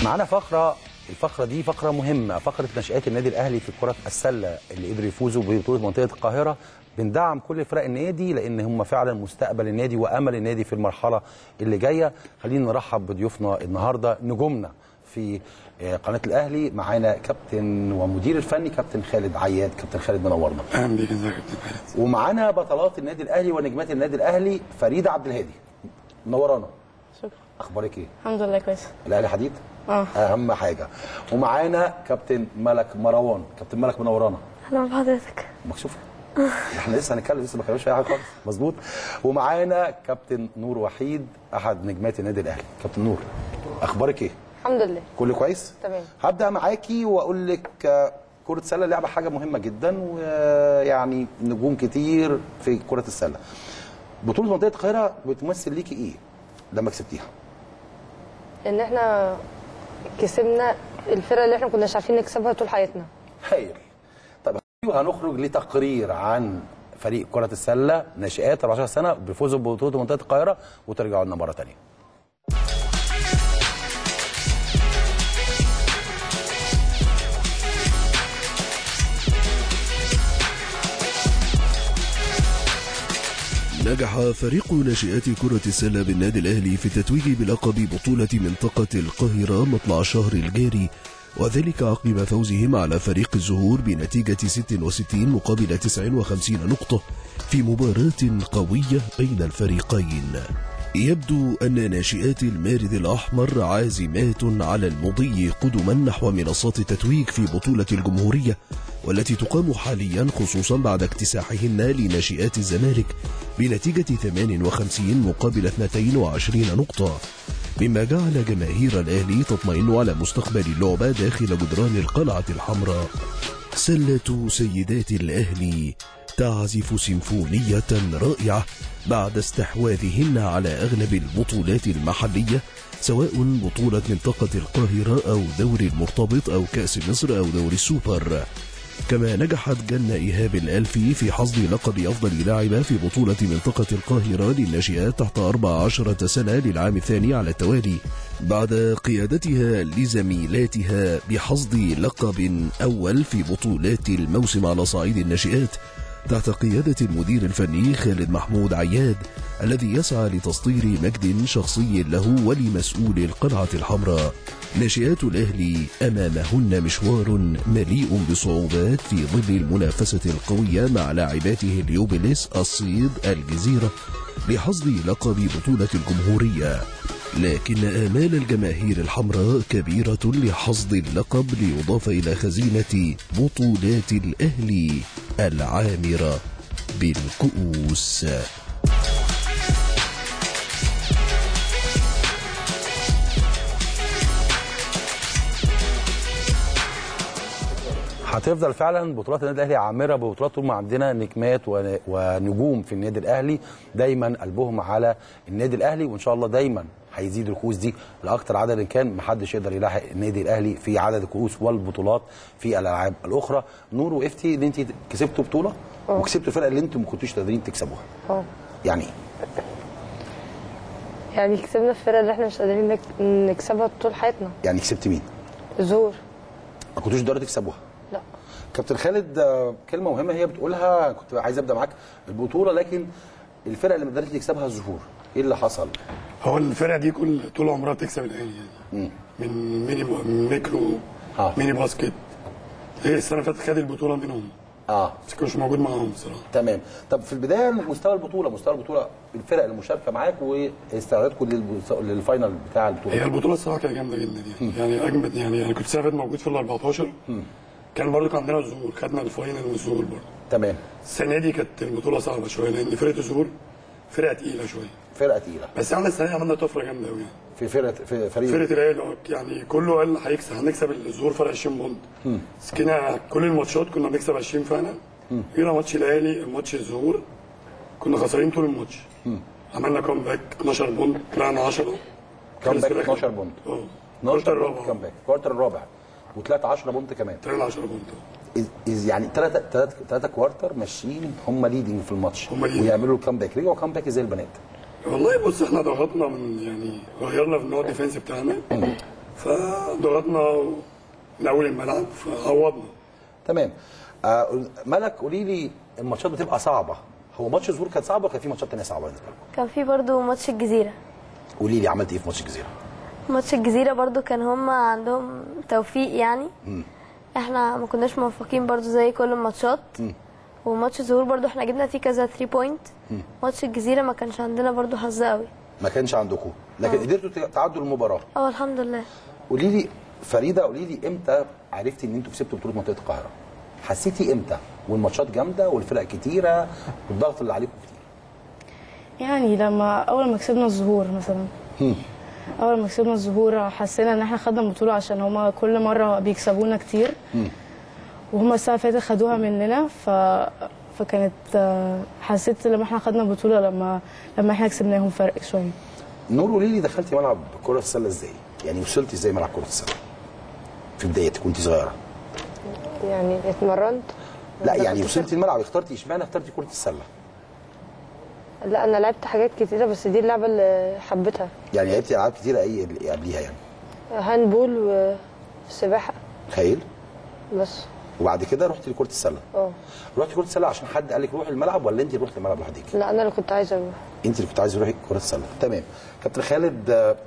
معانا فقره الفقره دي فقره مهمه فقره نشات النادي الاهلي في كره السله اللي قدروا يفوزوا ببطوله منطقه القاهره بندعم كل فرق النادي لان هم فعلا مستقبل النادي وامل النادي في المرحله اللي جايه خلينا نرحب بضيوفنا النهارده نجومنا في آه، قناه الاهلي معانا كابتن ومدير الفني كابتن خالد عياد كابتن خالد منورنا اهلا بيك ازيك يا كابتن خالد ومعانا بطلات النادي الاهلي ونجمات النادي الاهلي فريده عبد الهادي منورانا شكرا اخبارك ايه الحمد لله كويس الاهلي حديد اه اهم حاجه ومعانا كابتن ملك مروان كابتن ملك منورانا اهلا بحضرتك مكشوفه احنا لسه هنتكلم لسه ما اتكلمناش في اي حاجه خالص مظبوط ومعانا كابتن نور وحيد احد نجمات النادي الاهلي كابتن نور اخبارك ايه الحمد لله كله كويس تمام. هبدا معاكي واقول لك آه، كره السله لعبه حاجه مهمه جدا ويعني نجوم كتير في كره السله بطوله منطقه القاهره بتمثل ليكي ايه لما كسبتيها ان احنا كسبنا الفرقه اللي احنا كناش عارفين نكسبها طول حياتنا هايل طب هنخرج لتقرير عن فريق كرة السلة ناشئات 14 سنة بفوزه ببطولة منطقة القاهرة وترجعوا لنا مرة تانية نجح فريق ناشئات كرة السلة بالنادي الأهلي في التتويج بلقب بطولة منطقة القاهرة مطلع الشهر الجاري وذلك عقب فوزهم على فريق الزهور بنتيجة 66 مقابل 59 نقطة في مباراة قوية بين الفريقين يبدو أن ناشئات المارد الأحمر عازمات على المضي قدما نحو منصات التتويج في بطولة الجمهورية والتي تقام حاليا خصوصا بعد اكتساحهن لناشئات الزمالك بنتيجة 58 مقابل 22 نقطة مما جعل جماهير الأهلي تطمئن على مستقبل اللعبة داخل جدران القلعة الحمراء سلة سيدات الأهلي تعزف سيمفونية رائعة بعد استحواذهن على أغلب البطولات المحلية سواء بطولة منطقة القاهرة أو دوري المرتبط أو كأس مصر أو دوري السوبر كما نجحت جنة إيهاب الألفي في حصد لقب أفضل لاعبة في بطولة منطقة القاهرة للناشئات تحت 14 سنة للعام الثاني على التوالي بعد قيادتها لزميلاتها بحصد لقب أول في بطولات الموسم على صعيد الناشئات تحت قيادة المدير الفني خالد محمود عياد الذي يسعى لتسطير مجد شخصي له ولمسؤول القلعة الحمراء ناشئات الأهلي أمامهن مشوار مليء بصعوبات في ظل المنافسة القوية مع لاعباته اليوبلس الصيد الجزيرة لحصد لقب بطولة الجمهورية لكن آمال الجماهير الحمراء كبيرة لحصد اللقب ليضاف إلى خزينة بطولات الأهلي العامرة بالكؤوس هتفضل فعلا بطولات النادي الاهلي عامره ببطولات طول ما عندنا نجمات ون- ونجوم في النادي الاهلي دايما قلبهم على النادي الاهلي وان شاء الله دايما هيزيد الكؤوس دي لاكثر عدد إن كان محدش يقدر يلاحق النادي الاهلي في عدد الكؤوس والبطولات في الالعاب الاخرى نور وقفتي ان انت كسبتوا بطوله وكسبتوا الفرقه اللي انتم ما كنتوش قادرين تكسبوها اه يعني ايه؟ يعني كسبنا الفرقه اللي احنا مش قادرين نك- نكسبها طول حياتنا يعني كسبت مين؟ الزهور ما كنتوش تقدروا تكسبوها لا كابتن خالد آه، كلمه مهمه هي بتقولها كنت عايز ابدا معاك البطوله لكن الفرقه اللي ما قدرتش تكسبها الظهور ايه اللي حصل؟ هو الفرقه دي كل طول عمرها بتكسب الاهلي يعني من ميني من ميكرو آه. ميني باسكت هي السنه اللي فاتت خد البطوله منهم اه بس كنتش موجود معاهم بصراحه تمام طب في البدايه مستوى البطوله مستوى البطوله الفرق المشاركه معاك واستعدادكم للبص- للفاينل بتاع هي البطوله البطوله الصراحه كانت جامده جدا يعني يعني اجمد يعني يعني كنت السنه اللي فاتت موجود في ال 14 كان برضه كان عندنا الظهور خدنا الفاينل والظهور برضه تمام السنه دي كانت البطوله صعبه شويه لان فرقه الظهور فرقه تقيله شويه فرقه تقيله بس احنا السنه دي عملنا طفره جامده قوي يعني في فرقه في فريق فرقه الاهلي يعني كله قال هيكسب هنكسب الظهور فرق 20 بونت بس كنا كل الماتشات كنا بنكسب 20 فعلا جينا ماتش الاهلي ماتش الظهور كنا خسرانين طول الماتش عملنا كومباك 12 بونت طلعنا 10 كامباك خلص في الآخر. 12 بونت اه 12 الكوارتر بونت الرابع كامباك الكوارتر الرابع وطلعت 10 بونت كمان طلعنا 10 بونت إز- إز يعني ثلاثة ثلاثة ثلاثة كوارتر ماشيين هم ليدنج في الماتش هم leading. ويعملوا الكامباك رجعوا كامباك زي البنات والله بص احنا ضغطنا من يعني غيرنا في النوع الديفنس بتاعنا فضغطنا من اول الملعب فعوضنا تمام آه ملك قولي لي الماتشات بتبقى صعبه هو ماتش الظهور كان صعب ولا كان في ماتشات تانية صعبه بالنسبه لكم؟ كان في برضو ماتش الجزيرة قولي لي عملت ايه في ماتش الجزيره؟ ماتش الجزيرة برضو كان هم عندهم توفيق يعني احنا ما كناش موفقين برضو زي كل الماتشات وماتش الظهور برضو احنا جبنا فيه كذا 3 بوينت ماتش الجزيرة ما كانش عندنا برضو حظ قوي ما كانش عندكم لكن قدرتوا تعدوا المباراه اه الحمد لله قولي لي فريده قولي لي امتى عرفتي ان انتوا كسبتوا بطوله منطقه القاهره؟ حسيتي امتى؟ والماتشات جامده والفرق كتيره والضغط اللي عليكم كتير يعني لما اول ما كسبنا الظهور مثلا اول ما كسبنا الظهور حسينا ان احنا خدنا البطوله عشان هما كل مره بيكسبونا كتير وهما السنه اللي فاتت خدوها مننا ف فكانت آه، حسيت لما احنا خدنا البطوله لما لما احنا كسبناهم فرق شويه نور قولي لي دخلتي ملعب كره السله ازاي؟ يعني وصلتي ازاي ملعب كره السله؟ في بدايتك وانت صغيره يعني اتمرنت لا يعني دخلت وصلتي الملعب اخترتي اشمعنى اخترتي كره السله؟ لا انا لعبت حاجات كتيره بس دي اللعبه اللي حبيتها يعني لعبتي العاب كتيره اي اللي قبليها يعني هاندبول وسباحه خيل بس وبعد كده رحتي لكره السله اه رحتي كره السله عشان حد قال لك روحي الملعب ولا انت اللي رحتي الملعب لوحدك؟ لا انا اللي كنت عايزه اروح انت اللي كنت عايزه تروحي كره السله تمام كابتن خالد آه،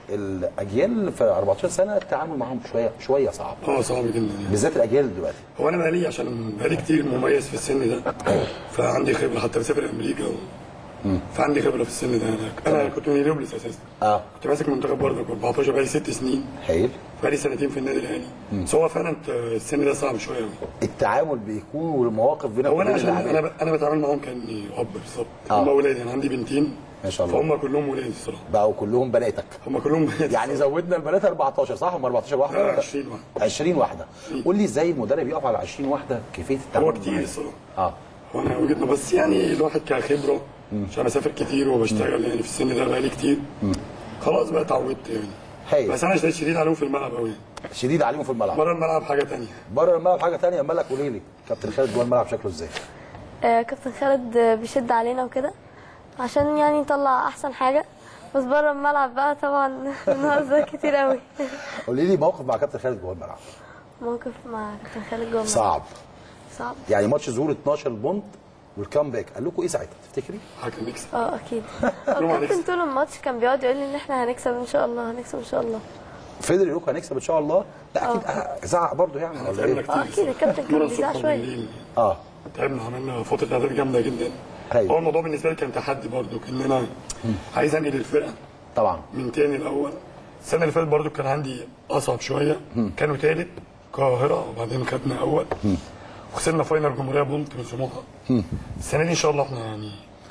الاجيال في 14 سنه التعامل معاهم شويه شويه صعب اه صعب جدا يعني بالذات الاجيال دلوقتي هو انا بقالي عشان بقالي كتير مميز في السن ده فعندي خبره حتى بسافر امريكا و... فعندي خبره في السن ده انا انا كنت من هليوبلس اساسا اه كنت ماسك منتخب برضه 14 بقالي ست سنين هايل بقالي سنتين في النادي الاهلي بس هو فعلا السن ده صعب شويه قوي التعامل بيكون والمواقف بينك هو انا وبين عشان اللاعبين. انا ب... انا بتعامل معاهم كاني اب بالظبط آه. هم اولادي انا عندي بنتين ما شاء الله. فهم كلهم ولادي الصراحه بقوا كلهم بناتك هم كلهم بنات يعني زودنا البنات 14 صح هم 14 واحده لا، ولا 20 واحده 20 واحده قول لي ازاي المدرب يقف على 20 واحده كيفيه التعامل هو كتير معاهم؟ الصراحه اه هو انا وجهه نظري- بس يعني الواحد كخبره عشان بسافر كتير وبشتغل يعني في السن ده بقالي كتير خلاص بقى اتعودت يعني هايل بس انا شديد شديد عليهم في الملعب قوي شديد عليهم في الملعب بره الملعب حاجه تانية بره الملعب حاجه ثانيه مالك قولي لي كابتن خالد جوه الملعب شكله ازاي؟ آه كابتن خالد آه، بيشد علينا وكده عشان يعني نطلع احسن حاجة بس بره الملعب بقى طبعا بنهزر كتير قوي قولي لي موقف مع كابتن خالد جوه الملعب موقف مع كابتن خالد جوه الملعب. صعب صعب يعني ماتش ظهور 12 بونت والكامباك قال لكم ايه ساعتها تفتكري؟ حاجه نكسب اه اكيد كلهم كابتن هنكسب. طول الماتش كان بيقعد يقول لي ان احنا هنكسب ان شاء الله هنكسب ان شاء الله فضل يقول لكم هنكسب ان شاء الله لا اكيد آه، زعق برضه يعني ولا تعبنا ايه؟ كتير اه اكيد الكابتن كان مرة بيزعق الصبح شويه بالليل اه تعبنا عملنا فتره اعداد جامده جدا أيوة. هو الموضوع بالنسبه لي كان تحدي برضه ان انا عايز انقل الفرقه طبعا من تاني الاول السنه اللي فاتت برضو كان عندي اصعب شويه كانوا تالت القاهره وبعدين خدنا اول وخسرنا فاينل جمهوريه بونت من سموحه السنه دي ان شاء الله احنا يعني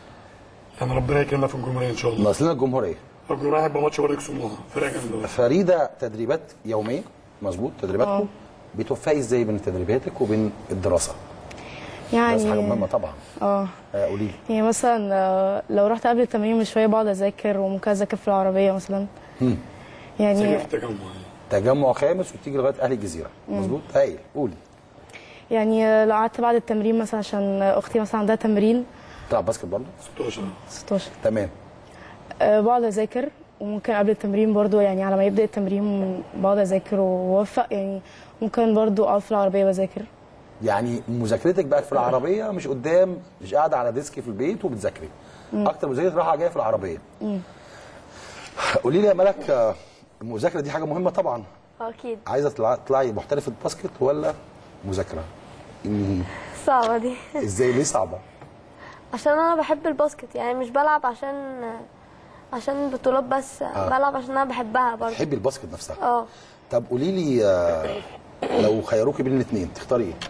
يعني ربنا يكرمنا في الجمهوريه ان شاء الله ناقص الجمهوريه الجمهوريه هيبقى ماتش برضه سموحه فرقه جامده فريده تدريبات يوميه مظبوط تدريباتكم بتوفقي ازاي بين تدريباتك وبين الدراسه؟ يعني بس حاجه مهمه طبعا اه آه، قولي لي يعني مثلا آه، لو رحت قبل التمرين بشويه بقعد اذاكر وممكن اذاكر في العربيه مثلا سجل يعني في التجمع يعني. تجمع خامس وتيجي لغايه اهل الجزيره مظبوط هايل قولي يعني آه، لو قعدت بعد التمرين مثلا عشان اختي مثلا عندها تمرين تلعب باسكت برضه 16 16 تمام أه بقعد اذاكر وممكن قبل التمرين برضو يعني على ما يبدا التمرين بقعد اذاكر واوفق يعني ممكن برضو اقعد في العربيه بذاكر يعني مذاكرتك بقت في العربيه مش قدام مش قاعده على ديسك في البيت وبتذاكري اكتر مذاكره رايحه جايه في العربيه قولي لي يا ملك آه، المذاكره دي حاجه مهمه طبعا اه اكيد عايزه تطلع- تطلعي محترفه باسكت ولا مذاكره إن- صعبة دي ازاي ليه صعبه عشان انا بحب الباسكت يعني مش بلعب عشان عشان بطولات بس بلعب عشان انا بحبها برضه تحبي الباسكت نفسها اه طب قولي لي آه، لو خيروكي بين الاثنين تختاري ايه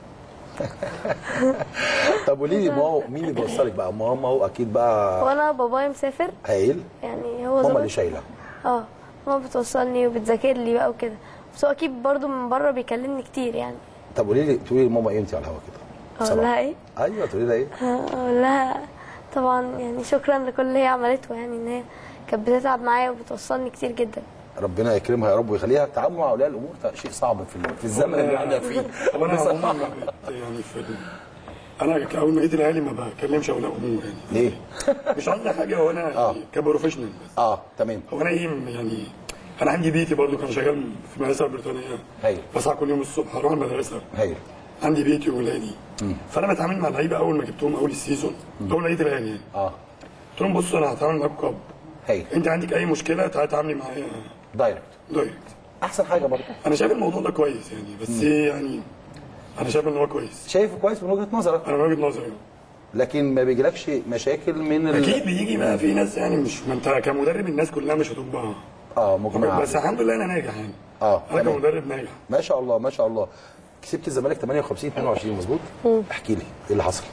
طب قولي لي ماما مين اللي بيوصلك بقى ماما هو اكيد بقى وانا بابايا مسافر هايل يعني هو ماما زمان- اللي شايله اه ماما بتوصلني وبتذاكر لي بقى وكده بس هو اكيد برضه من بره بيكلمني كتير يعني طب قولي لي تقولي لي ماما ايه انت على الهوا كده اقول بصراحة. لها ايه ايوه تقولي لها ايه اقول لها طبعا يعني شكرا لكل اللي هي عملته يعني ان هي كانت بتتعب معايا وبتوصلني كتير جدا ربنا يكرمها يا رب ويخليها التعامل مع اولياء الامور ده شيء صعب في في الزمن اللي احنا فيه طب انا عموما ما بت- يعني في ال- انا كاول ما جيت الاهلي ما بكلمش اولياء امور يعني ليه؟ مش قصدي حاجه هو انا يعني كبروفيشنال بس اه تمام هو انا ايه يعني انا عندي بيتي برضو كان شغال في المدرسه البريطانيه هايل. بصحى كل يوم الصبح اروح المدرسه هايل عندي بيتي وولادي فانا بتعامل مع اللعيبه اول ما جبتهم اول السيزون اول لقيت الاهلي يعني اه قلت لهم بصوا انا هتعامل معاكم كاب هايل انت عندك اي مشكله تعالى تعاملي معايا دايركت دايركت احسن حاجه برضه انا شايف الموضوع ده كويس يعني بس يعني انا شايف ان هو كويس شايفه كويس من وجهه نظرك انا من وجهه نظري لكن ما بيجيلكش مشاكل من ال... اكيد بيجي بقى في ناس يعني مش ما انت كمدرب الناس كلها مش هتبقى اه مجمع بس الحمد لله انا ناجح يعني اه انا تمام. كمدرب ناجح ما شاء الله ما شاء الله كسبت الزمالك 58 22 مظبوط احكي لي ايه اللي حصل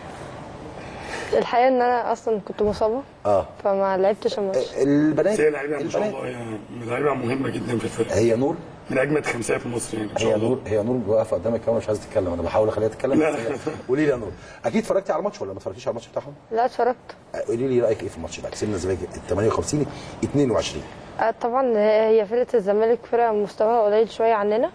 الحقيقه ان انا اصلا كنت مصابه اه فما لعبتش الماتش البنات بس هي لعيبه ما شاء البنات الله يعني لعيبه مهمه جدا في الفرقه هي نور من اجمد خمسيه في مصر يعني ما هي شاء الله نور هي نور واقفه قدام الكاميرا مش عايزه تتكلم انا بحاول اخليها تتكلم لا. بس هي- قولي لي يا نور اكيد اتفرجتي على الماتش ولا ما اتفرجتيش على الماتش بتاعهم؟ لا اتفرجت قولي لي رايك ايه في الماتش ده كسبنا الزمالك 58 22 آه، طبعا هي فرقه الزمالك فرقه مستواها قليل شويه عننا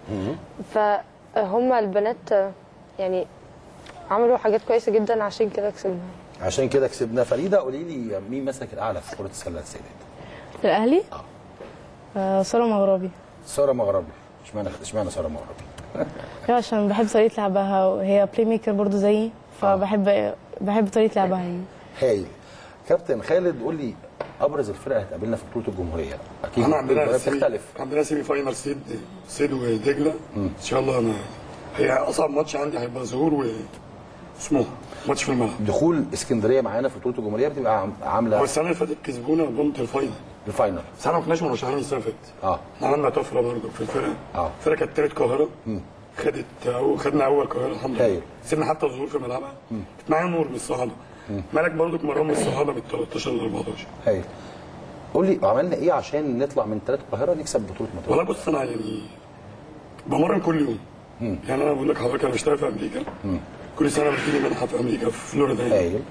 فهم البنات آه، يعني عملوا حاجات كويسه جدا عشان كده كسبنا عشان كده كسبنا فريده قولي لي مين مسك الاعلى في كره السله السيدات؟ في الاهلي آه. آه ساره مغربي ساره مغربي اشمعنى اشمعنى ساره مغربي؟ ايوه عشان بحب طريقه لعبها وهي بلاي ميكر برضه زيي فبحب بحب طريقه لعبها يعني هايل كابتن خالد قول لي ابرز الفرق اللي هتقابلنا في بطوله الجمهوريه اكيد احنا عندنا البطولة سيمي بتختلف عندنا سيمي فاينال سيد سيد ودجله ان شاء الله انا هي اصعب ماتش عندي هيبقى ظهور و اسمه ماتش في الملعب دخول اسكندريه معانا في بطوله الجمهوريه بتبقى عام- هو عامله السنه اللي فاتت كسبونا بونت الفاينل الفاينل بس احنا ما كناش مرشحين السنه اللي فاتت اه احنا عملنا طفره برضه في الفرقه آه. الفرقه كانت تالت قاهره خدت أو خدنا اول قاهره الحمد هايل. لله كسبنا حتى ظهور في ملعبها كانت معايا نور من الصعاده مالك برضه مرام من الصعاده من 13 ل 14 هايل قول لي عملنا ايه عشان نطلع من ثلاث القاهره نكسب بطوله مطروح والله بص انا يعني بمرن كل يوم يعني انا بقول لك حضرتك انا بشتغل في امريكا كل سنه بتجيلي منحه في امريكا في فلوريدا يعني. هايل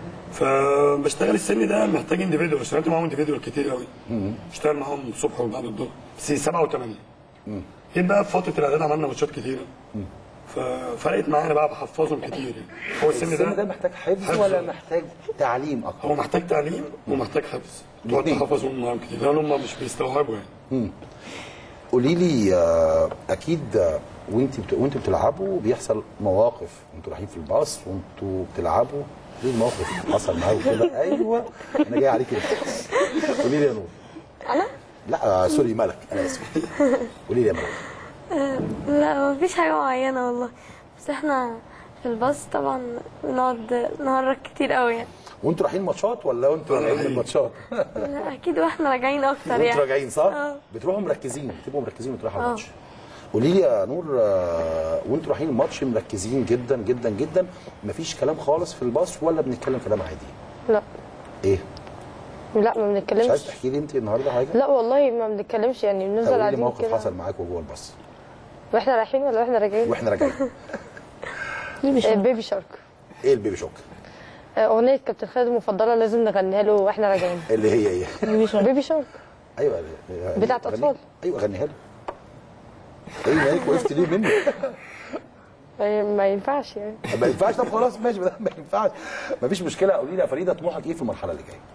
فبشتغل السن ده محتاج انديفيدوال اشتغلت معاهم انديفيدوال كتير قوي بشتغل معاهم الصبح وبعد الظهر بس سبعه وثمانيه جيت بقى في فتره الاعداد عملنا ماتشات كتيره ففرقت معانا بقى بحفظهم كتير يعني هو السن السن ده ده محتاج حفظ حفظ. ولا محتاج تعليم اكتر هو محتاج تعليم ومحتاج حفظ تقعد الاتنين. تحفظهم معاهم كتير لان هم مش بيستوعبوا يعني قولي لي آه، اكيد آه، وانت بت... وانتوا بتلعبوا بيحصل مواقف انتوا رايحين في الباص وانتوا بتلعبوا ايه الموقف اللي حصل معاكم كده ايوه انا جاي عليك كده قولي لي يا نور انا لا آه سوري ملك انا اسف قولي لي يا ملك لا مفيش حاجة معينة والله بس احنا في الباص طبعا بنقعد نهرج كتير قوي يعني وانتوا رايحين ماتشات ولا وانتوا راجعين من الماتشات لا، اكيد واحنا راجعين اكتر وانتوا يعني راجعين صح اه. بتروحوا مركزين بتبقوا مركزين وانتوا رايحين اه. الماتش قولي لي يا نور آه، وانتوا رايحين الماتش مركزين جدا جدا جدا مفيش كلام خالص في الباص ولا بنتكلم كلام عادي لا ايه لا ما مش عايز بنتكلمش تحكي لي انت النهارده حاجه لا والله ما بنتكلمش يعني بنفضل قولي لي قاعدين موقف كده حصل معاكم جوه الباص واحنا رايحين ولا واحنا راجعين واحنا راجعين آه، بيبي شارك ايه البيبي شوك آه، اغنيه كابتن خالد المفضله لازم نغنيها له واحنا راجعين اللي هي ايه بيبي شارك ايوه بتاعت غني- أطفال. ايوه غنيها له ايه مالك وقفت ليه مني ما ما ينفعش يعني ما ينفعش طب خلاص ماشي ما ما ينفعش مفيش مشكله قولي لي يا فريده طموحك ايه في المرحله اللي جايه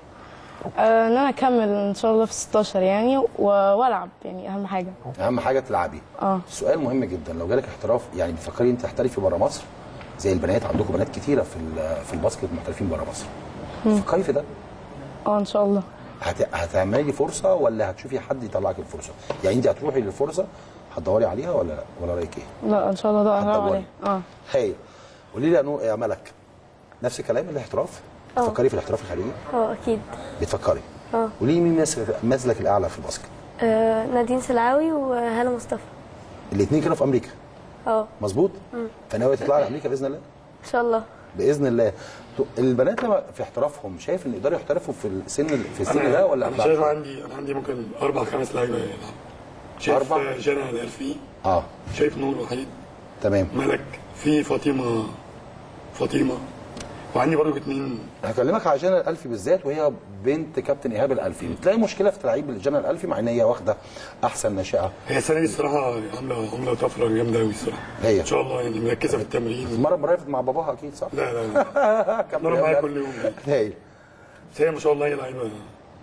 آه ان انا اكمل ان شاء الله في 16 يعني و- والعب يعني اهم حاجه اهم حاجه تلعبي اه سؤال مهم جدا لو جالك احتراف يعني بتفكري انت تحترفي بره مصر زي البنات عندكم بنات كتيره في ال- في الباسكت محترفين بره مصر فكري في ده اه ان شاء الله هت... هتعملي فرصه ولا هتشوفي حد يطلعك الفرصه يعني انت هتروحي للفرصه هتدوري عليها ولا ولا رايك ايه لا ان شاء الله ده هلعب هتدوري. عليه اه هايل قولي لي يا نو يا ملك نفس الكلام الاحتراف اه. بتفكري في الاحتراف الخارجي اه اكيد بتفكري اه قولي لي مين ماسك مزلك الاعلى في الباسكت آه، نادين سلعاوي وهالة مصطفى الاثنين كانوا في امريكا اه مظبوط فناوي تطلعي لامريكا باذن الله ان شاء الله باذن الله تو- البنات لما في احترافهم شايف ان يقدروا يحترفوا في السن في السن انا ده ولا انا بعد شايف كده؟ عندي انا عندي ممكن اربع خمس لعيبه يلعبوا شايف أربع؟ جنى الالفي اه شايف نور وحيد تمام ملك في فاطمه فاطمه وعندي برضو اتنين هكلمك على جنى الالفي بالذات وهي بنت كابتن ايهاب الالفي بتلاقي مشكله في تلعيب جنى الالفي مع ان هي واخده احسن ناشئه هي السنه دي الصراحه عامله عامله طفره جامده قوي الصراحه هي. ان شاء الله يعني مركزه في التمرين المره المره اللي فاتت مع باباها اكيد صح؟ لا لا لا كابتن نروح إيهاب معايا الألفي. كل يوم هايل بس هي ما شاء الله هي لعيبه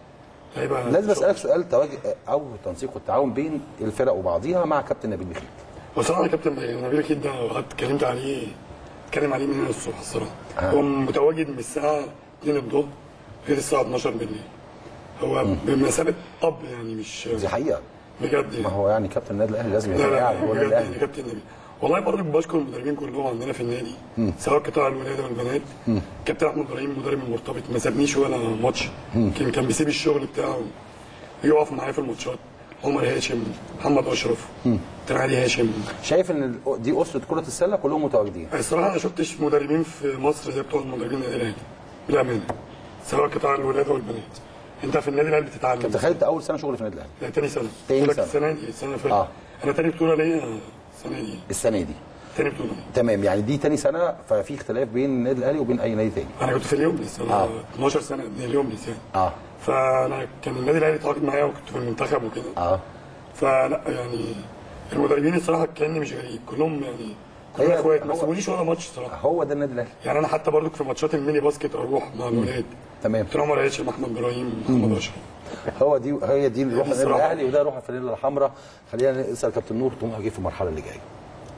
لعيبه لازم اسالك سؤال تواجد او تنسيق والتعاون بين الفرق وبعضيها مع كابتن نبيل بخيت بصراحه يا كابتن نبيل اكيد ده وقت اتكلمت عليه اتكلم عليه من هنا الصبح الصراحه هو متواجد من الساعه 2 الظهر غير الساعه 12 بالليل هو بمثابه اب يعني مش دي حقيقه بجد ما يعني هو يعني كابتن النادي الاهلي لازم لا يبقى لا قاعد هو النادي بجد يعني الاهلي كابتن نبيل والله برضه بشكر المدربين كلهم عندنا في النادي سواء قطاع الولاده والبنات كابتن احمد ابراهيم المدرب المرتبط ما سابنيش ولا ماتش كان كان بيسيب الشغل بتاعه يقف معايا في الماتشات عمر هاشم محمد اشرف كابتن علي هاشم شايف ان ال- دي اسره كره السله كلهم متواجدين الصراحه انا ما شفتش مدربين في مصر زي بتوع المدربين النادي الاهلي بالامانه سواء قطاع الولاده والبنات انت في النادي الاهلي بتتعلم كابتن خالد ده اول سنه شغل في النادي الاهلي لا تاني سنه تاني بقولك سنة. السنه دي السنه اللي فاتت آه. انا تاني بطوله ليا السنه دي السنه دي تاني بطوله تمام يعني دي تاني سنه ففي اختلاف بين النادي الاهلي وبين اي نادي تاني انا كنت في اليوملس انا آه. 12 سنه ابن اليوملس يعني اه فانا كان النادي الاهلي اتعاقد معايا وكنت في المنتخب وكده اه فلا يعني المدربين الصراحه كاني مش غريب كلهم يعني كلهم هي- اخوات ما هو- سابونيش ولا ماتش صراحه هو ده النادي الاهلي يعني انا حتى برضو في ماتشات الميني باسكت اروح مع الولاد تمام كابتن عمر هاشم احمد ابراهيم محمد اشرف هو دي هي دي روح النادي الصراحة. الاهلي وده روح الفانيلا الحمراء خلينا نسال كابتن نور طموحك ايه في المرحله اللي جايه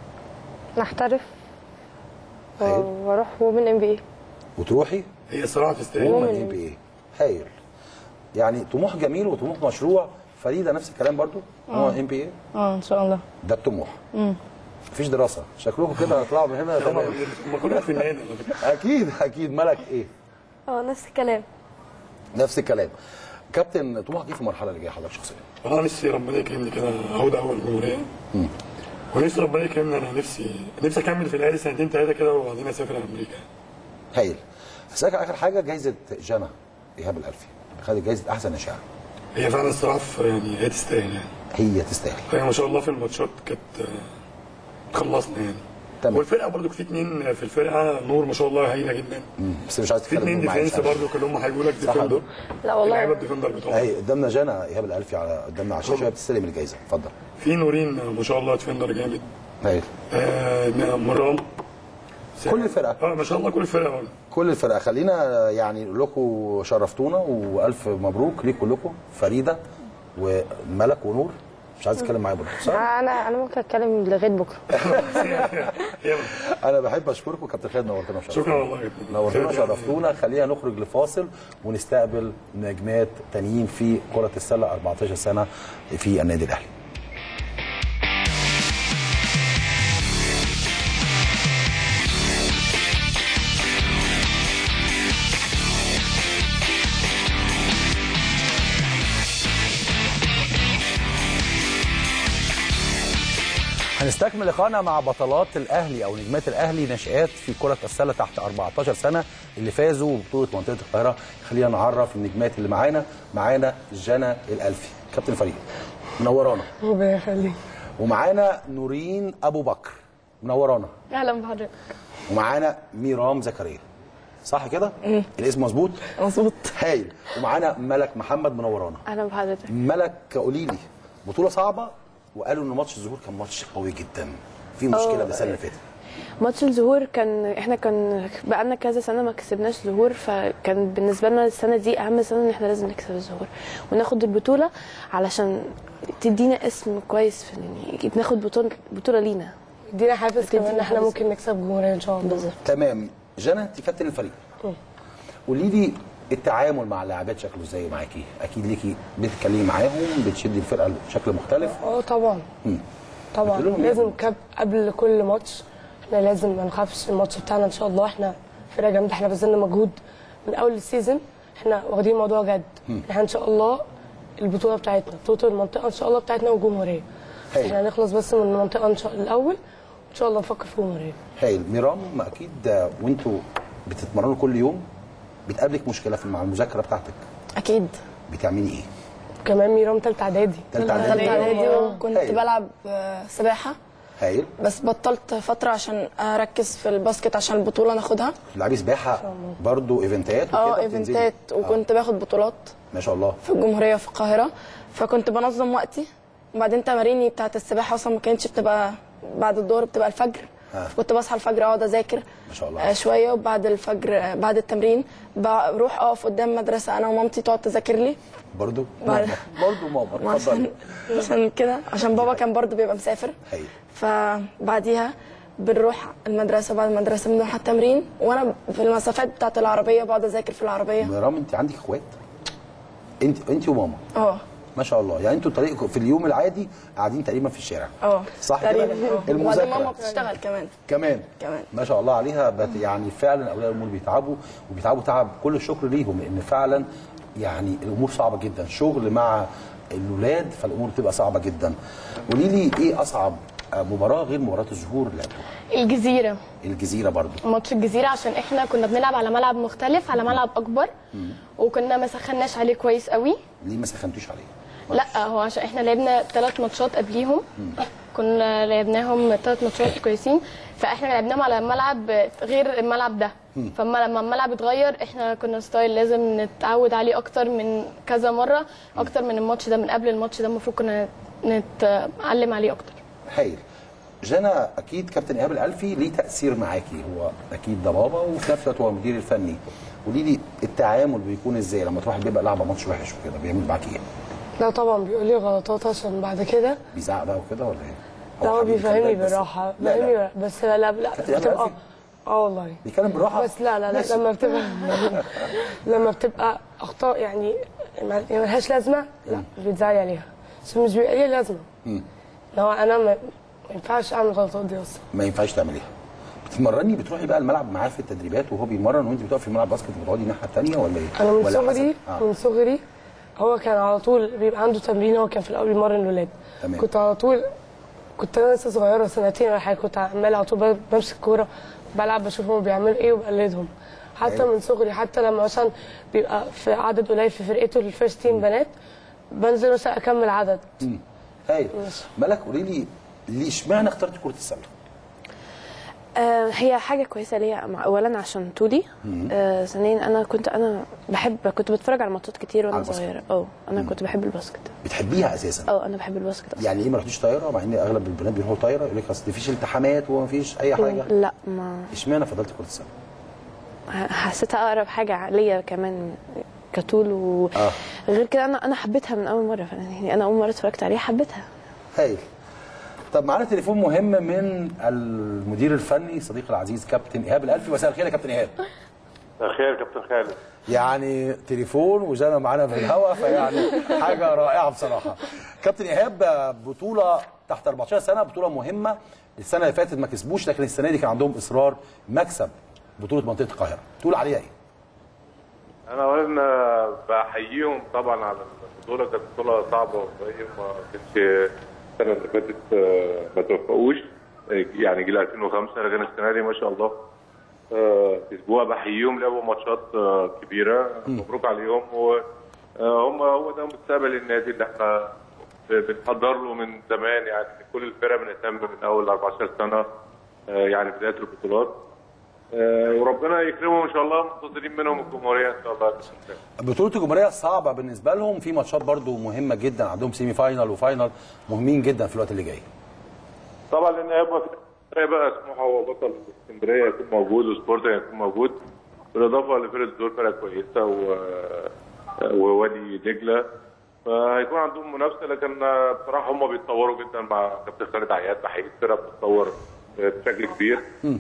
نحترف و- هايل. واروح ومن ام بي اي وتروحي هي الصراحه تستاهل ومن ام بي اي هايل يعني طموح جميل وطموح مشروع فريده نفس الكلام برضو هو ام بي اي اه ان شاء الله ده الطموح مفيش دراسه شكلكم كده هتطلعوا من هنا طبعا تمام هم كلهم في النادي على فكرة. اكيد اكيد ملك ايه اه نفس الكلام نفس الكلام كابتن طموحك ايه في المرحله اللي جايه حضرتك شخصيا انا نفسي ربنا يكرمني كده اعود اول جمهوريه ونفسي ربنا يكرمني انا نفسي نفسي اكمل في الاهلي سنتين ثلاثه كده وبعدين اسافر امريكا هايل هسألك على اخر حاجه جايزه جنى ايهاب الالفي خدت جايزه احسن اشاعه هي فعلا الصراحه في- يعني هي تستاهل يعني هي تستاهل هي ما شاء الله في الماتشات كانت آه، خلصنا يعني تمام. والفرقه برضو في اتنين في الفرقه نور ما شاء الله هايله جدا بس مش عايز في اتنين تتكلم معايا ديفنس مش عارف. برضو كلهم هيقول لك صح يا ديفندر دور؟ لا والله. اللعيبه الديفندر بتوعهم اهي قدامنا جنى ايهاب الالفي على قدامنا على الشاشه بتستلم الجايزه اتفضل في نورين ما شاء الله ديفندر جامد هايل آه مرام كل الفرقه اه ما شاء الله كل الفرقه برضه كل الفرقه خلينا يعني نقول لكم شرفتونا والف مبروك ليكم كلكم فريده وملك ونور مش عايز اتكلم معايا برضه صح؟ انا انا ممكن اتكلم لغايه بكره يلا انا بحب اشكركم كابتن خالد نورتنا وشرفتونا شكرا والله يا كابتن. نورتونا خير. شرفتونا خلينا نخرج لفاصل ونستقبل نجمات تانيين في كرة السلة 14 سنة في النادي الأهلي هنستكمل لقائنا مع بطلات الاهلي او نجمات الاهلي ناشئات في كره السله تحت 14 سنه اللي فازوا ببطوله منطقه القاهره خلينا نعرف النجمات اللي معانا معانا جنى الالفي كابتن فريق منورانا ربنا يخليك ومعانا نورين ابو بكر منورانا اهلا بحضرتك ومعانا ميرام زكريا صح كده الاسم مظبوط مظبوط هايل ومعانا ملك محمد منورانا اهلا بحضرتك ملك قولي لي بطوله صعبه وقالوا ان ماتش الظهور كان ماتش قوي جدا في مشكله من السنه اللي فاتت ماتش الظهور كان احنا كان بقالنا كذا سنه ما كسبناش ظهور فكان بالنسبه لنا السنه دي اهم سنه ان احنا لازم نكسب الظهور وناخد البطوله علشان تدينا اسم كويس في يعني ناخد بطوله بطوله لينا ادينا حافز كمان ان احنا حافز. ممكن نكسب جمهوريه ان شاء الله بالظبط تمام جنى انت كابتن الفريق قولي لي التعامل مع اللاعبات شكله ازاي معاكي اكيد ليكي بتتكلمي معاهم بتشدي الفرقه بشكل مختلف اه طبعا طبعا قلت لهم لازم يعني. كاب قبل كل ماتش احنا لازم ما نخافش الماتش بتاعنا ان شاء الله احنا فرقه جامده احنا بذلنا مجهود من اول السيزون احنا واخدين الموضوع جد احنا ان شاء الله البطوله بتاعتنا بطوله المنطقه ان شاء الله بتاعتنا والجمهوريه هايل. احنا هنخلص بس من المنطقه ان شاء الله الاول ان شاء الله نفكر في الجمهوريه هايل ميرام ما اكيد آه، وانتوا بتتمرنوا كل يوم بتقابلك مشكله في مع المذاكره بتاعتك اكيد بتعملي ايه؟ كمان ميرام تالتة اعدادي تالتة تالتة اعدادي اعدادي وكنت هايل. بلعب آه، سباحه هايل بس بطلت فتره عشان اركز في الباسكت عشان البطوله ناخدها تلعبي سباحه برضه ايفنتات وكده اه بتنزلي؟ ايفنتات آه، وكنت باخد بطولات ما شاء الله في الجمهوريه في القاهره فكنت بنظم وقتي وبعدين تماريني بتاعت السباحه اصلا ما كانتش بتبقى بعد الظهر بتبقى الفجر ها. كنت بصحى الفجر اقعد اذاكر ما شاء الله. آه، شويه وبعد الفجر آه، بعد التمرين بروح اقف قدام مدرسه انا ومامتي تقعد تذاكر لي برضو بعد- ماما برضو ماما عشان اتفضلي عشان كده عشان بابا كان برضه بيبقى مسافر هايل. فبعديها بنروح المدرسه بعد المدرسه بنروح على التمرين وانا في المسافات بتاعت العربيه بقعد اذاكر في العربيه مرام انت عندك اخوات انت انت وماما اه ما شاء الله يعني انتوا طريقكم في اليوم العادي قاعدين تقريبا في الشارع اه صح كده تقريبا اه وبعدين ماما المذاكره بتشتغل كمان كمان كمان. ما شاء الله عليها بت يعني فعلا اولياء الامور بيتعبوا وبيتعبوا تعب كل الشكر ليهم لان فعلا يعني الامور صعبه جدا شغل مع الاولاد فالامور بتبقى صعبه جدا قولي لي ايه اصعب مباراه غير مباراه الظهور اللي لعبتوها الجزيرة الجزيره برضو ماتش الجزيرة عشان احنا كنا بنلعب على ملعب مختلف على ملعب أكبر وكنا ما سخناش عليه كويس قوي ليه ما سخنتوش عليه لا هو عشان احنا لعبنا ثلاث ماتشات قبليهم كنا لعبناهم ثلاث ماتشات كويسين فاحنا لعبناهم على ملعب غير الملعب ده فلما لما الملعب اتغير احنا كنا ستايل لازم نتعود عليه اكتر من كذا مره اكتر من الماتش ده من قبل الماتش ده المفروض كنا نتعلم عليه اكتر هايل جانا اكيد كابتن ايهاب الالفي ليه تاثير معاكي هو اكيد ده بابا وفي نفس الوقت هو المدير الفني قولي لي التعامل بيكون ازاي لما تروح بيبقى لعبه ماتش وحش وكده بيعمل معاكي ايه لا طبعا بيقول لي غلطات عشان بعد كده بيزعق بقى وكده ولا ايه لا هو حبيبي بيفهمني خلي بالك بس- بالراحه لا بيفهمني لا بس لا لا لا كابتن إيهاب بتبقى الألفي؟ اه والله بيتكلم بالراحه بس لا لا ماشي. لا لما بتبقى لما بتبقى اخطاء يعني ما- يعني ملهاش لازمه لا مش بيتزعلي عليها بس مش بيبقى ليها لازمه لو انا ما ما ينفعش اعمل الغلطات دي اصلا ما ينفعش تعمليها بتتمرني بتروحي بقى الملعب معاه في التدريبات وهو بيمرن وانت بتقفي في الملعب باسكت بتقعدي الناحيه الثانيه ولا ايه؟ انا من ولا صغري حسب؟ من صغري هو كان على طول بيبقى عنده تمرين هو كان في الاول بيمرن الولاد تمام. كنت على طول كنت انا لسه صغيره سنتين ولا حاجه كنت عمال على طول بمسك كوره بلعب بشوف هم بيعملوا ايه وبقلدهم حتى أيوة. من صغري حتى لما مثلا بيبقى في عدد قليل في فرقته الفيرست تيم بنات بنزل مثلا اكمل عدد هايل ماشي. ملك قولي لي ليه اشمعنى اخترتي كره السله؟ آه، هي حاجه كويسه ليا مع- اولا عشان طولي آه، ثانيا انا كنت انا بحب كنت بتفرج على ماتشات كتير على وانا الباسكت. صغيره اه انا كنت بحب الباسكت بتحبيها اساسا اه انا بحب الباسكت اصلا يعني ايه ما رحتيش طايره مع ان اغلب البنات بيروحوا طايره يقول لك اصل مفيش التحامات ومفيش اي حاجه لا ما اشمعنى فضلت كره السله؟ حسيتها اقرب حاجه ليا كمان كطول آه. وغير كده انا انا حبيتها من اول مره يعني انا اول مره اتفرجت عليها حبيتها هايل طب معانا تليفون مهم من المدير الفني صديقي العزيز كابتن ايهاب الالفي مساء الخير يا كابتن ايهاب خير كابتن خالد يعني تليفون وجانا معانا في الهوا فيعني حاجه رائعه بصراحه كابتن ايهاب بطوله تحت 14 سنه بطوله مهمه السنه اللي فاتت ما كسبوش لكن السنه دي كان عندهم اصرار مكسب بطوله منطقه القاهره تقول عليها ايه انا اولا بحييهم طبعا على البطوله كانت بطوله صعبه وصغيره ما كانش السنه اللي فاتت آه، ما توفقوش آه، يعني جيل 2005 لكن السنه دي ما شاء الله آه، كسبوها بحييهم لعبوا ماتشات آه، كبيره مبروك عليهم وهم هو ده مستقبل النادي اللي احنا بنحضر له من زمان يعني كل الفرق بنهتم من اول 14 سنه آه، يعني بدايه البطولات آه، وربنا يكرمهم ان شاء الله منتظرين منهم الجمهوريه ان شاء الله بإذن الله. بطوله الجمهوريه صعبه بالنسبه لهم في ماتشات برضو مهمه جدا عندهم سيمي فاينال وفاينال مهمين جدا في الوقت اللي جاي طبعا لان هيبقى في بقى سموحه هو بطل اسكندريه يكون موجود وسبورتنج يكون موجود بالاضافه لفرقه دول فرقه كويسه و... ووادي دجله فهيكون عندهم منافسه لكن بصراحه هم بيتطوروا جدا مع كابتن خالد عياد بحقيقه الفرقه بتتطور بشكل كبير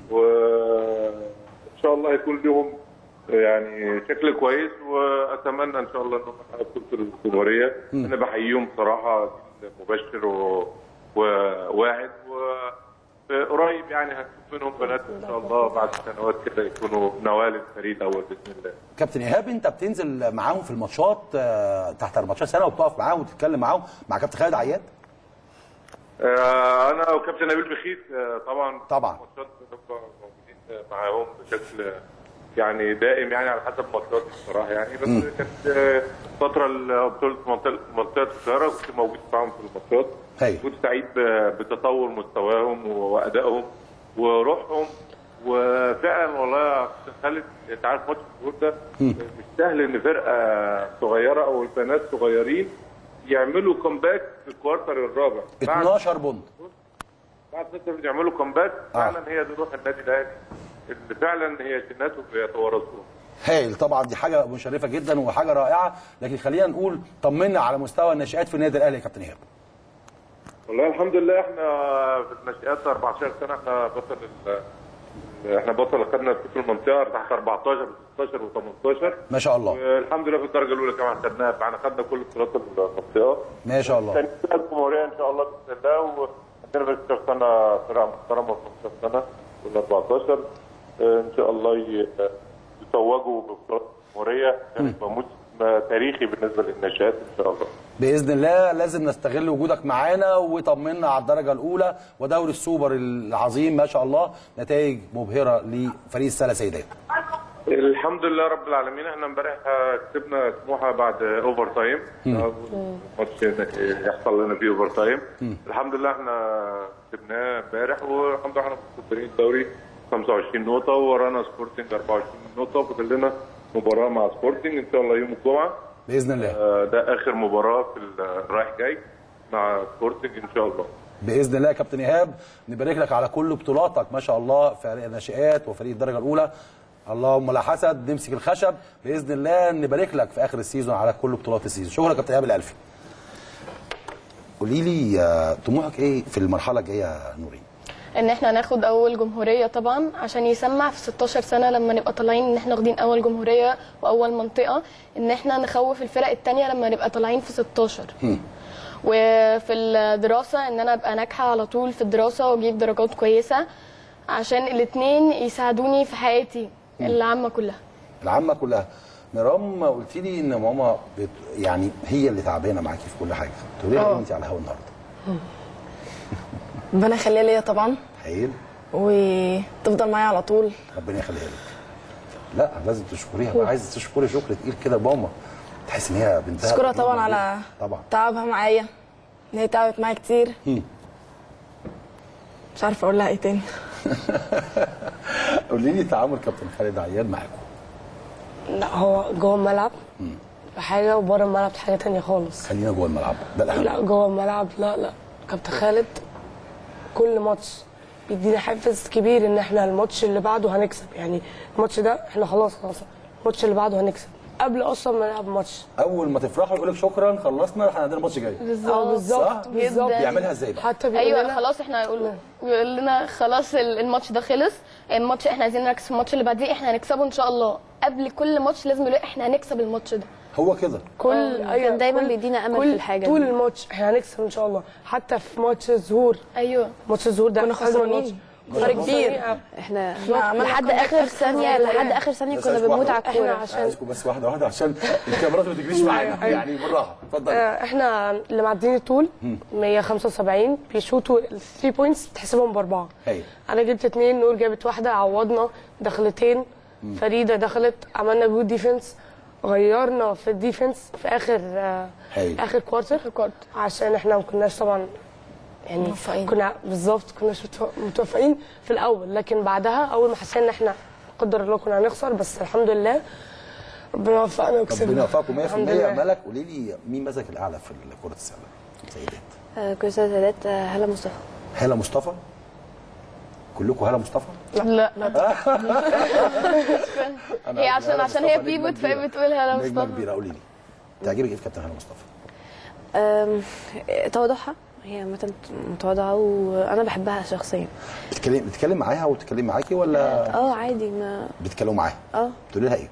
وان شاء الله هيكون لهم يعني شكل كويس واتمنى ان شاء الله انهم يحققوا بطوله الجمهوريه انا بحييهم بصراحه مبشر و... وواعد وقريب يعني هنشوف منهم بنات ان شاء الله بعد سنوات كده يكونوا نوال الفريق الاول باذن الله. كابتن ايهاب انت بتنزل معاهم في الماتشات آه، تحت 14 سنه وبتقف معاهم وتتكلم معاهم مع كابتن خالد عياد آه، انا وكابتن نبيل بخيت آه، طبعا طبعا. ماتشات بنبقى موجودين معاهم بشكل يعني دائم يعني على حسب ماتشاتي بصراحه يعني بس كانت آه، فتره ال- بطوله منطقه منطقه القاهره كنت موجود معاهم في الماتشات هايل. كنت سعيد ب- بتطور مستواهم وادائهم وروحهم وفعلا والله يا كابتن خالد انت عارف ماتش الظهور ده مش سهل ان فرقه صغيره او البنات صغيرين يعملوا كومباك في الكوارتر الرابع بعد 12 بونت بعد فتره يعملوا كومباك فعلا هي دي روح النادي الاهلي اللي فعلا هي جيناته بيتوارثوها هايل طبعا دي حاجه مشرفه جدا وحاجه رائعه لكن خلينا نقول طمنا على مستوى الناشئات في النادي الاهلي يا كابتن ايهاب والله الحمد لله احنا في الناشئات 14 سنه احنا بطل ال- احنا بطل خدنا في المنطقه تحت 14 16 و18 ما شاء الله والحمد لله في الدرجه الاولى كمان خدناها معانا خدنا كل بطولات المنطقه ما شاء الله ثاني سنه الجمهوريه ان شاء الله باذن الله وعندنا في 16 سنه فرقه محترمه في 15 سنه وال 14 اه، ان شاء الله ي- يتوجوا ببطولات الجمهوريه كانت موسم تاريخي بالنسبه للناشئات ان شاء الله باذن الله لازم نستغل وجودك معانا وطمنا على الدرجه الاولى ودوري السوبر العظيم ما شاء الله نتائج مبهره لفريق السله سيدات الحمد لله رب العالمين احنا امبارح اه، كسبنا سموحه بعد اوفر تايم اه، ماتش يحصل لنا فيه اوفر تايم الحمد لله احنا كسبناه امبارح والحمد لله احنا متصدرين الدوري 25 نقطه وورانا سبورتنج 24 نقطه وفاضل لنا مباراه مع سبورتنج ان شاء الله يوم الجمعه باذن الله اه، ده اخر مباراه في الرايح جاي مع سبورتنج ان شاء الله باذن الله يا كابتن ايهاب نبارك لك على كل بطولاتك ما شاء الله فريق الناشئات وفريق الدرجه الاولى اللهم لا حسد نمسك الخشب باذن الله نبارك لك في اخر السيزون على كل بطولات السيزون شكرا يا كابتن ايهاب الالفي قولي لي آه، طموحك ايه في المرحله الجايه يا نورين ان احنا ناخد اول جمهوريه طبعا عشان يسمع في 16 سنه لما نبقى طالعين ان احنا واخدين اول جمهوريه واول منطقه ان احنا نخوف الفرق التانية لما نبقى طالعين في 16 وفي الدراسه ان انا ابقى ناجحه على طول في الدراسه واجيب درجات كويسه عشان الاتنين يساعدوني في حياتي العامه كلها العامه كلها مرام قلت لي ان ماما بت... يعني هي اللي تعبانه معاكي في كل حاجه تقولي لها اه. إيه انت على الهوا النهارده ربنا يخليها ليا طبعا حيل وتفضل معايا على طول ربنا يخليها لك لا لازم تشكريها بقى عايز تشكري شكر تقيل كده ماما تحس ان هي بنتها اشكرها بتجيب طبعا مجهود. على طبعا تعبها معايا ان هي تعبت معايا كتير مم. مش عارفه اقول لها ايه تاني قولي لي تعامل كابتن خالد عياد معاكم لا هو جوه الملعب بحاجه وبره الملعب حاجه تانية خالص خلينا جوه الملعب ده الاهم لا جوه الملعب لا لا كابتن خالد كل ماتش بيدينا حافز كبير ان احنا الماتش اللي بعده هنكسب يعني الماتش ده احنا خلاص خلاص الماتش اللي بعده هنكسب قبل اصلا ما نلعب ماتش اول ما تفرحوا يقول لك شكرا خلصنا احنا عندنا ماتش جاي اه بالظبط بالظبط صح؟ بالظبط بيعملها ازاي بقى حتى بيقول ايوه لنا خلاص احنا يقول يقول لنا خلاص ال- الماتش ده خلص الماتش احنا عايزين نركز في الماتش اللي بعديه احنا هنكسبه ان شاء الله قبل كل ماتش لازم يقول احنا هنكسب الماتش ده هو كده كل كان دايما بيدينا أمل كل في الحاجة طول دي. الماتش احنا هنكسب ان شاء الله حتى في ماتش الظهور ايوه ماتش الظهور ده كنا أجمل خسرانين. ماتش. فرق كنا كبير. خسرانين. احنا عملنا لحد كومباك اخر بس ثانيه خسرنا. لحد اخر ثانيه بس كنا عايزكم بنموت واحدة- على الكوره احنا عشان عايزكم بس واحده واحده عشان الكاميرات ما تجريش معانا يعني بالراحه اتفضل آه، احنا اللي معديين الطول 175 بيشوطوا ال 3 بوينتس تحسبهم باربعه هايل انا جبت اتنين نور جابت واحده عوضنا دخلتين فريده دخلت عملنا جود ديفنس غيرنا في الديفنس في اخر آه، هايل. اخر كوارتر كوارتر. عشان احنا ما كناش طبعا يعني موفقين. كنا بالظبط كناش متو- متوفقين في الاول لكن بعدها اول ما حسينا ان احنا قدر الله كنا هنخسر بس الحمد لله ربنا وفقنا وكسبنا ربنا يوفقكم 100% الحمد يا لله. ملك قولي لي مين مسك الاعلى في كره السله سيدات آه، كل سنه سادات آه، هلا مصطفى هاله مصطفى كلكم هاله مصطفى لا أنا هي عارف إن عشان هالة عشان مصطفى هي نجمة بيبوت كبيرة. فهي بتقول هلا نجمه مصطفى كبيره قولي لي تعجبك ايه في كابتن هاله مصطفى آم، تواضعها هي مثلا متواضعه وانا بحبها شخصيا بتتكلم بتتكلم معاها وبتتكلم معاكي ولا اه عادي ما بتتكلموا معاها اه تقولي لها ايه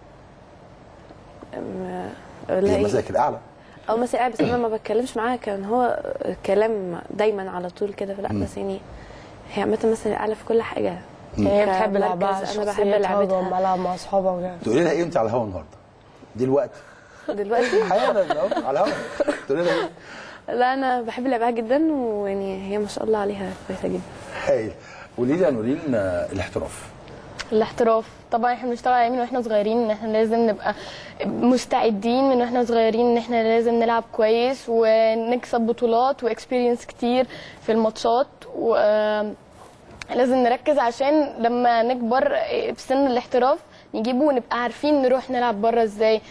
ما- هي لا إيه. مسك الاعلى او مثلا قاعد بس انا ما بتكلمش معاها كان هو كلام دايما على طول كده فلا بس يعني هي عامه مثلا اعلى في كل حاجه هي بتحب كمركز لعبها انا بحب شخصيتها لعبتها جوه الملعب مع اصحابها وكده تقولي لها ايه انت على الهوا النهارده دلوقتي دلوقتي حالا أهو، على الهوا تقولي لها ايه لا انا بحب لعبها جدا ويعني هي ما شاء الله عليها كويسه جدا هايل قولي لي يا نورين آه، الاحتراف الاحتراف طبعا احنا بنشتغل عليه من واحنا صغيرين ان احنا لازم نبقى مستعدين من واحنا صغيرين ان احنا لازم نلعب كويس ونكسب بطولات واكسبيرينس كتير في الماتشات و آم، لازم نركز عشان لما نكبر في سن الاحتراف نجيبه ونبقى عارفين نروح نلعب بره ازاي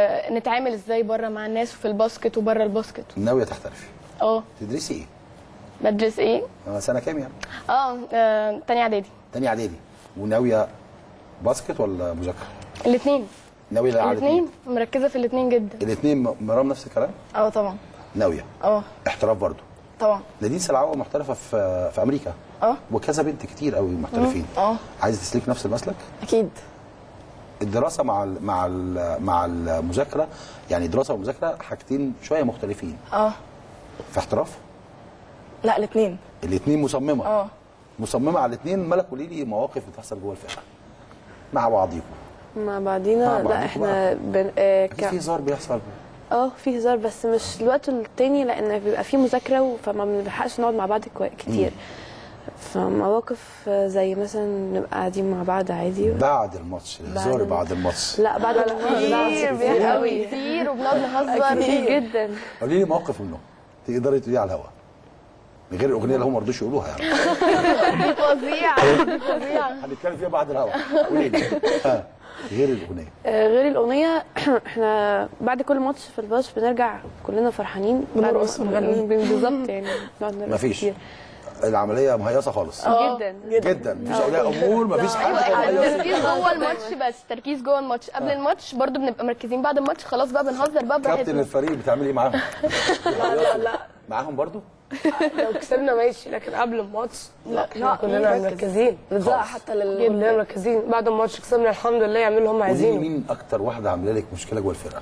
ونتعامل ازاي بره مع الناس وفي الباسكت وبره الباسكت ناويه تحترفي اه تدرسي ايه بدرس ايه آه، سنه كام يعني اه آه، تانية اعدادي تاني اعدادي وناويه باسكت ولا مذاكره الاثنين ناويه على الاثنين مركزه في الاثنين جدا الاثنين مرام نفس الكلام اه طبعا ناويه اه احتراف برضو طبعا نادين سلعوه محترفه في في امريكا اه وكذا بنت كتير قوي محترفين اه عايزه تسلك نفس المسلك اكيد الدراسه مع ال مع ال مع المذاكره يعني دراسه ومذاكره حاجتين شويه مختلفين اه في احتراف لا الاثنين الاثنين مصممه اه مصممه على الاثنين ملك قولي لي مواقف بتحصل جوه الفرقه مع بعضيكم مع مع بعضينا بعضيكوا لا احنا بن... آه اكيد ك... في هزار بيحصل اه في هزار بس مش الوقت التاني لان بيبقى في مذاكره و- فما بنلحقش نقعد مع بعض كوي- كتير فمواقف زي مثلا نبقى قاعدين مع بعض عادي بعد الماتش الهزار بعد- بعد الماتش لا بعد كتير كتير قوي كتير وبنقعد نهزر كتير جدا قولي لي موقف منهم تقدري تقوليه على الهواء من غير الاغنيه اللي هم ما رضوش يقولوها يعني دي فظيعه دي فظيعه هنتكلم فيها بعد الهواء قولي لي ها غير الاغنيه آه، غير الاغنيه احنا بعد كل ماتش في الباص بنرجع كلنا فرحانين بعد ما- بنرقص ونغني. بالظبط يعني بنقعد نرقص مفيش كتير. العمليه مهيصه خالص جدا جدا مفيش اولياء امور مفيش حد التركيز جوه الماتش بس تركيز جوه الماتش قبل الماتش برضو بنبقى مركزين بعد الماتش خلاص بقى بنهزر بقى كابتن براحتنا الفريق بتعملي ايه معاهم؟ لا لا لا معاهم برضو؟ لو كسبنا ماشي لكن قبل الماتش لا احنا كلنا نركز. مركزين بنزعق حتى لل كلنا مركزين بعد الماتش كسبنا الحمد لله يعملوا اللي هم قولي لي عايزينه مين اكتر واحده عامله لك مشكله جوه الفرقه؟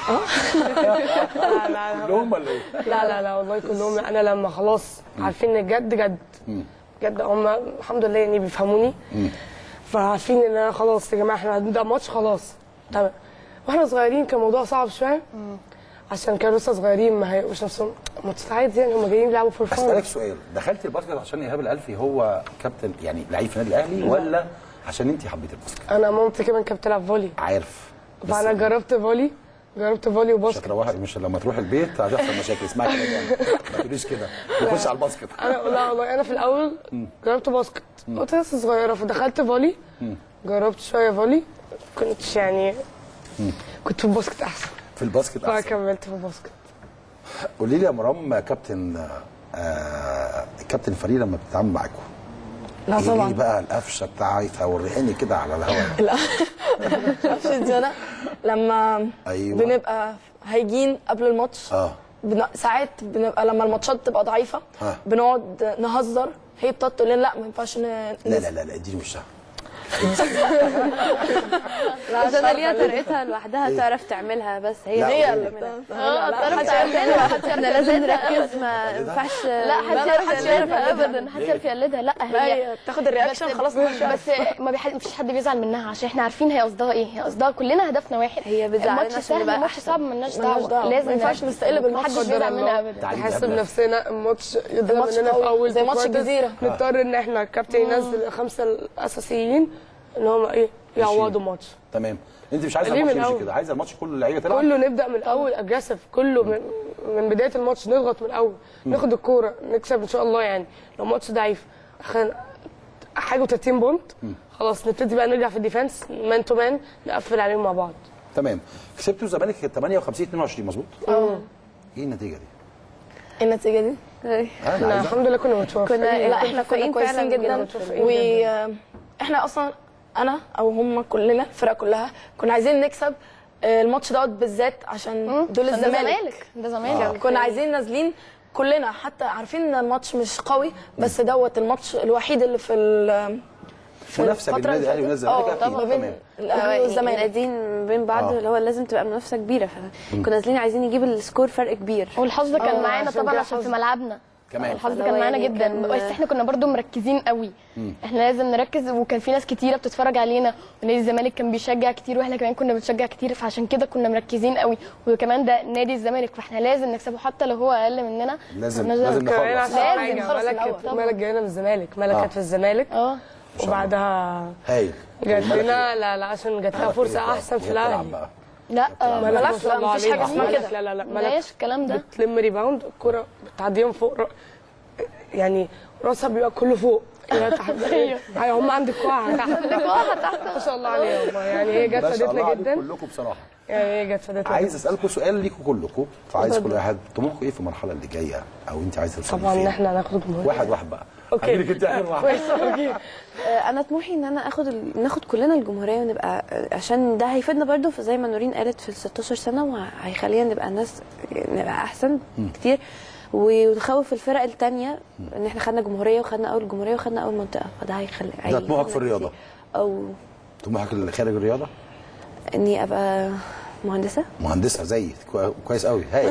لا لا كلهم ولا ايه؟ لا لا لا والله كلهم انا لما خلاص عارفين ان الجد جد جد هم الحمد لله يعني بيفهموني فعارفين ان انا خلاص يا جماعه احنا ده ماتش خلاص تمام واحنا صغيرين كان الموضوع صعب شويه عشان كانوا لسه صغيرين ما هيبقوش نفسهم ماتشات عادي يعني هم جايين يلعبوا فور فان اسالك سؤال دخلت الباسكت عشان ايهاب الالفي هو كابتن يعني لعيب في النادي الاهلي ولا عشان انت حبيت الباسكت؟ انا مامتي كمان كانت بتلعب فولي عارف بس فانا جربت فولي جربت فولي مش وباسكت هتروحي مش لما تروح البيت هتحصل مشاكل اسمعي كلامي يعني ما تقوليش كده نخش على الباسكت انا لا والله انا في الاول جربت باسكت كنت لسه صغيره فدخلت فولي جربت شويه فولي كنتش يعني كنت في الباسكت احسن في الباسكت احسن فكملت في الباسكت قولي لي يا مرام كابتن آه كابتن الفريق لما بتتعامل معاكم لا ايه طبعا بقى القفشه بتاعتها وريهاني كده على الهواء عشان انا لما أيوة. بنبقى هايجين قبل الماتش اه بن... ساعات بنبقى لما الماتشات تبقى ضعيفه ها. بنقعد نهزر هي بتقعد تقول لنا لا ما ينفعش ن... لا لا لا لا اديني وشها عشان ليها طريقتها لوحدها تعرف تعملها بس هي لا، هي قولي اللي لي. اه تعرف تعملها احنا لازم نركز ما ينفعش لا حد يعرف يقلدها ابدا حد يعرف يقلدها لا هي هي تاخد الرياكشن بس- خلاص بس ما بيح... مفيش حد بيزعل منها عشان احنا عارفين هي قصدها ايه هي قصدها كلنا هدفنا واحد هي بتزعلنا ماتش عشان سهل نبقى ماتش أحسن. صعب مالناش ملناش دعوه دعوة. لازم ما ينفعش نركز. نستقل بالماتش محدش قدر بيزعل الله. منها ابدا تعالي نحس قبل. بنفسنا الماتش يضرب الماتش مننا في قوي، اول زي ماتش quarters. الجزيرة. نضطر ان احنا الكابتن ينزل الخمسه الاساسيين ان هم ايه يعوضوا ماتش تمام انت مش عايزه ليه من الماتش يمشي الأول؟ كده عايزه الماتش كله اللعيبه تلعب كله نبدا من الاول اجريسيف كله من, من بدايه الماتش نضغط من الاول ناخد الكوره نكسب ان شاء الله يعني لو ماتش ضعيف اخر حاجه و30 بونت خلاص نبتدي بقى نرجع في الديفنس مان تو مان نقفل عليهم مع بعض تمام كسبتوا الزمالك 58 22 مظبوط؟ اه ايه النتيجه دي؟ إيه النتيجه دي انا احنا عايزة- الحمد لله كنا متوفقين كنا لا احنا كنا متفقين كويسين فعلاً جدا متفقين واحنا اصلا انا او هم كلنا الفرقه كلها كنا عايزين نكسب آه، الماتش دوت بالذات عشان دول عشان ده الزمالك زمالك ده زمالك كنا عايزين نازلين كلنا حتى عارفين ان الماتش مش قوي بس دوت الماتش الوحيد اللي في ال- في منافسه بين الفترة النادي اللي الاهلي فاتت. والنادي الزمالك اه اكيد طبعا بين تمام الاهلي والزمالك نادين بين بعض آه. اللي هو لازم تبقى منافسه كبيره فكنا نازلين عايزين نجيب السكور فرق كبير والحظ كان آه، معانا عشان طبعا كده عشان في حظ. ملعبنا كمان. الحظ اللي كان هو معانا يعني جدا كان- بس احنا كنا برضو مركزين قوي احنا لازم نركز وكان في ناس كتيره بتتفرج علينا ونادي الزمالك كان بيشجع كتير واحنا كمان كنا بنشجع كتير فعشان كده كنا مركزين قوي وكمان ده نادي الزمالك فاحنا لازم نكسبه حتى لو هو اقل مننا لازم مالناش لازم دعوة. كمان نخلص عشان لازم حاجه نخلص ملك الأول. كانت- ملك جايه من الزمالك ملك آه. كانت في الزمالك اه وبعدها هايل جات والملك لنا لا لا عشان جات لها فرصه احسن في وهي بتلعب الاهلي بقى. لا آه، ملك لا، ما شاء لا، الله مفيش حاجة عليها. اسمها ملك كده. لا لا لا ملك بلاش الكلام ده بتلم ريباوند الكرة بتعديهم فوق ر... يعني راسها بيبقى كله فوق يا تحت ايوه هم عند الكوع تحت الكوع تحت ما شاء الله عليهم يعني هي جت ما شاء الله فادتنا عليكم جدا كلكم بصراحه يعني هي جت فادتنا عايز جداً. اسالكم سؤال ليكم كلكم فعايز اتفضل. كل واحد طموحكم ايه في المرحله اللي جايه او انت عايزه توصلي طبعا ان فين؟ احنا هناخد الجمهوريه واحد واحد بقى أوكي. هجيلك انت اخر واحد كويس اوكي آه، انا طموحي ان انا اخد ال... ناخد كلنا الجمهوريه ونبقى آه، عشان ده هيفيدنا برضو في زي ما نورين قالت في ال 16 سنه وهيخلينا نبقى ناس نبقى احسن كتير ونخوف الفرق التانية ان احنا خدنا جمهوريه وخدنا اول جمهوريه وخدنا اول منطقه فده هيخلي ده طموحك في الرياضه او طموحك اللي خارج الرياضه اني ابقى مهندسه مهندسه زي كوي- كويس قوي هاي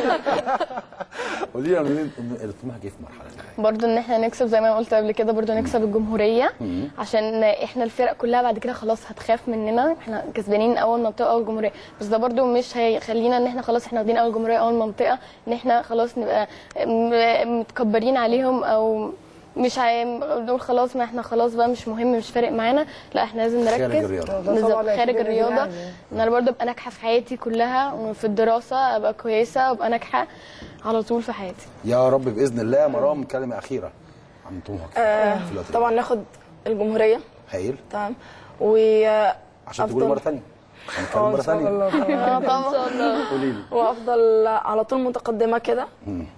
قولي لي يا نورين، طموحك ايه في المرحله اللي جايه برضو ان احنا نكسب زي ما انا قلت قبل كده برضو نكسب الجمهوريه عشان احنا الفرق كلها بعد كده خلاص هتخاف مننا احنا كسبانين اول منطقه اول جمهوريه بس ده برضو مش هيخلينا ان احنا خلاص احنا واخدين اول جمهوريه اول منطقه ان احنا خلاص نبقى م- متكبرين عليهم او مش هي- نقول خلاص ما احنا خلاص بقى مش مهم مش فارق معانا لا احنا لازم نركز خارج الرياضة. ده بالظبط طبعاً خارج هيفيد النادي الرياضه الأهلي. ان انا برضو ابقى ناجحه في حياتي كلها وفي الدراسه ابقى كويسه وابقى ناجحه على طول في حياتي يا رب باذن الله مرام كلمه اخيره عن طموحك آه، في الوقت ده. طبعا ناخد الجمهوريه هايل تمام و عشان تقولي أفضل- مره ثانيه هنتكلم اه مره ان شاء ثانيه الله طبعا اه طبعا قولي لي وافضل على طول متقدمه كده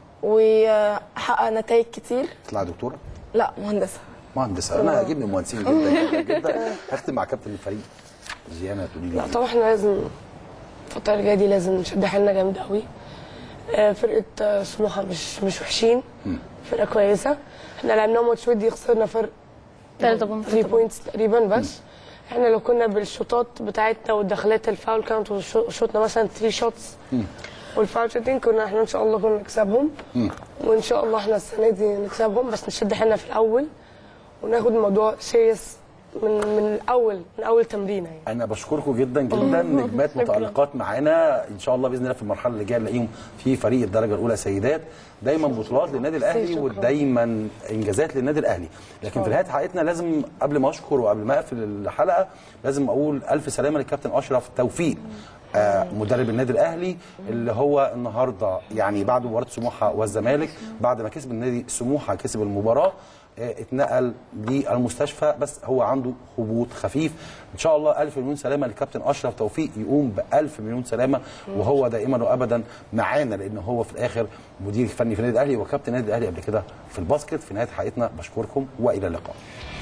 واحقق نتائج كتير تطلعي دكتوره لا مهندسه مهندسه انا هجيب من المهندسين جدا جدا جدا هختم مع كابتن الفريق جيانا تقولي لي لا طبعا احنا لازم الفترة اللي جايه دي لازم نشد حيلنا جامد قوي آه، فرقة آه، سموحة مش مش وحشين فرقة كويسة احنا لعبنا ماتش ودي خسرنا فرق تلاتة بونت. 3 بوينتس تقريبا بس احنا لو كنا بالشوطات بتاعتنا والدخلات الفاول كانت وشو- وشوطنا مثلا 3 شوتس والفاول شوتين كنا احنا ان شاء الله كنا نكسبهم وان شاء الله احنا السنه دي نكسبهم بس نشد حيلنا في الاول وناخد الموضوع سيريس من من الاول من اول تمرينه يعني انا بشكركم جدا جدا نجمات متالقات معانا ان شاء الله باذن الله في المرحله اللي جايه نلاقيهم في فريق الدرجه الاولى سيدات دايما بطولات للنادي الاهلي شكراً. ودايما انجازات للنادي الاهلي لكن في نهايه حلقتنا لازم قبل ما اشكر وقبل ما اقفل الحلقه لازم اقول الف سلامه للكابتن اشرف توفيق آه مدرب النادي الاهلي اللي هو النهارده يعني بعد مباراه سموحه والزمالك بعد ما كسب النادي سموحه كسب المباراه آه، اتنقل للمستشفى بس هو عنده هبوط خفيف ان شاء الله الف مليون سلامه للكابتن اشرف توفيق يقوم بالف مليون سلامه وهو دائما وابدا معانا لان هو في الاخر مدير فني في النادي الاهلي وكابتن النادي الاهلي قبل كده في الباسكت في نهايه حلقتنا بشكركم والى اللقاء